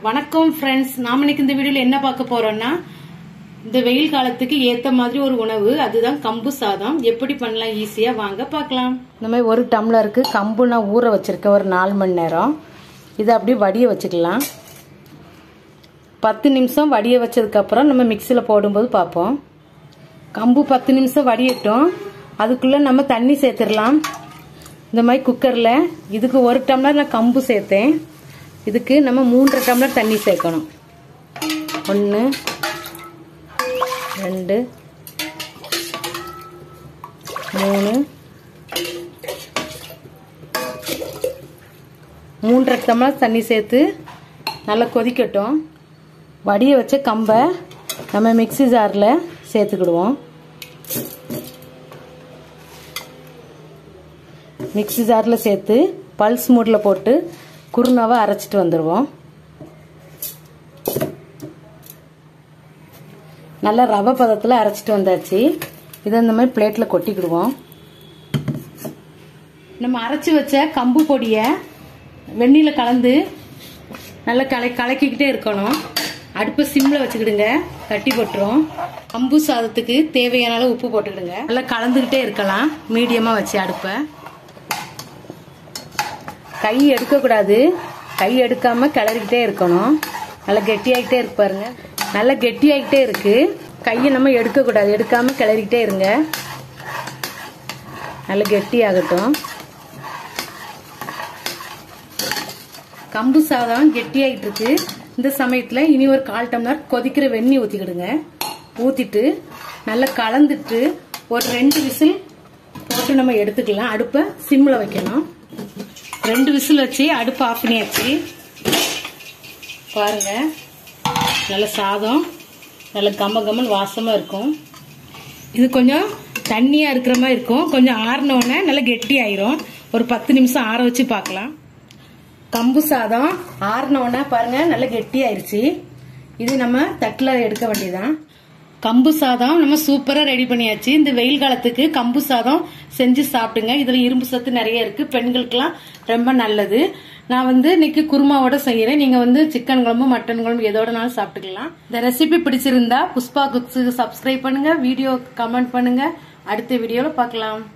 வணக்கம் ஃப்ரெண்ட்ஸ் நாம இன்னைக்கு இந்த வீடியோல என்ன பார்க்க போறோம்னா இந்த வெயில் காலத்துக்கு ஏத்த மாதிரி ஒரு உணவு அதுதான் கம்பு சாதம் எப்படி பண்ணலாம் ஈஸியா வாங்க பார்க்கலாம் இந்த மாதிரி ஒரு டம்ளருக்கு கம்பு நான் ஊற வச்சிருக்கேன் ஒரு நாலு மணி நேரம் இதை அப்படியே வடிய வச்சுக்கலாம் பத்து நிமிஷம் வடிய வச்சதுக்கு அப்புறம் நம்ம மிக்சியில் போடும்போது பார்ப்போம் கம்பு பத்து நிமிஷம் வடியட்டும் அதுக்குள்ள நம்ம தண்ணி சேர்த்துடலாம் இந்த மாதிரி குக்கரில் இதுக்கு ஒரு டம்ளர் நான் கம்பு சேர்த்தேன் இதுக்கு நம்ம மூன்றரை டம்ளர் தண்ணி சேர்க்கணும் ஒன்று ரெண்டு மூணு மூன்றரை டம்ளர் தண்ணி சேர்த்து நல்லா கொதிக்கட்டும் வடிய வச்ச கம்பை நம்ம மிக்சி ஜாரில் சேர்த்துக்கிடுவோம் மிக்சி ஜாரில் சேர்த்து பல்ஸ் மூடில் போட்டு குருணாவை அரைச்சிட்டு வந்துடுவோம் நல்லா ரவை பதத்தில் அரைச்சிட்டு வந்தாச்சு இதை இந்த மாதிரி பிளேட்டில் கொட்டிக்கிடுவோம் நம்ம அரைச்சி வச்ச கம்பு பொடியை வெந்நியில் கலந்து நல்லா கலை கலக்கிக்கிட்டே இருக்கணும் அடுப்பை சிம்மில் வச்சுக்கிடுங்க கட்டி போட்டுரும் கம்பு சாதத்துக்கு தேவையான அளவு உப்பு போட்டுக்கிடுங்க நல்லா கலந்துக்கிட்டே இருக்கலாம் மீடியமாக வச்சு அடுப்பை கை எடுக்கக்கூடாது கை எடுக்காம கிளறிக்கிட்டே இருக்கணும் நல்லா கெட்டியாகிட்டே இருக்கு பாருங்க நல்லா கெட்டியாகிட்டே இருக்கு கையை நம்ம எடுக்கக்கூடாது எடுக்காம கிளறிக்கிட்டே இருங்க நல்லா கெட்டியாகட்டும் கம்பு சாதம் கெட்டியாகிட்டு இருக்கு இந்த சமயத்துல இனி ஒரு கால் டம்ளர் கொதிக்கிற வெந்நி ஊத்திக்கிடுங்க ஊத்திட்டு நல்லா கலந்துட்டு ஒரு ரெண்டு விசில் போட்டு நம்ம எடுத்துக்கலாம் அடுப்பை சிம்ல வைக்கணும் ரெண்டு விசில் வச்சு அடுப்பு ஆஃப் பண்ணியாச்சு பாருங்க நல்ல சாதம் நல்ல கம்ம கம்மன் வாசமாக இருக்கும் இது கொஞ்சம் தண்ணியாக இருக்கிற மாதிரி இருக்கும் கொஞ்சம் ஆறினோடனே நல்லா கெட்டி ஆயிரும் ஒரு பத்து நிமிஷம் ஆற வச்சு பார்க்கலாம் கம்பு சாதம் ஆறினோடனே பாருங்க நல்லா கெட்டி ஆயிருச்சு இது நம்ம தட்டில் எடுக்க வேண்டியதான் கம்பு சாதம் நம்ம சூப்பரா ரெடி பண்ணியாச்சு இந்த வெயில் காலத்துக்கு கம்பு சாதம் செஞ்சு சாப்பிடுங்க இதுல இரும்பு சத்து நிறைய இருக்கு பெண்களுக்கெல்லாம் ரொம்ப நல்லது நான் வந்து இன்னைக்கு குருமாவோட செய்யறேன் நீங்க வந்து சிக்கன் குழம்பு மட்டன் குழம்பு எதோடனாலும் சாப்பிட்டுக்கலாம் இந்த ரெசிபி பிடிச்சிருந்தா புஷ்பா குக்ஸுக்கு சப்ஸ்கிரைப் பண்ணுங்க வீடியோ கமெண்ட் பண்ணுங்க அடுத்த வீடியோல பார்க்கலாம்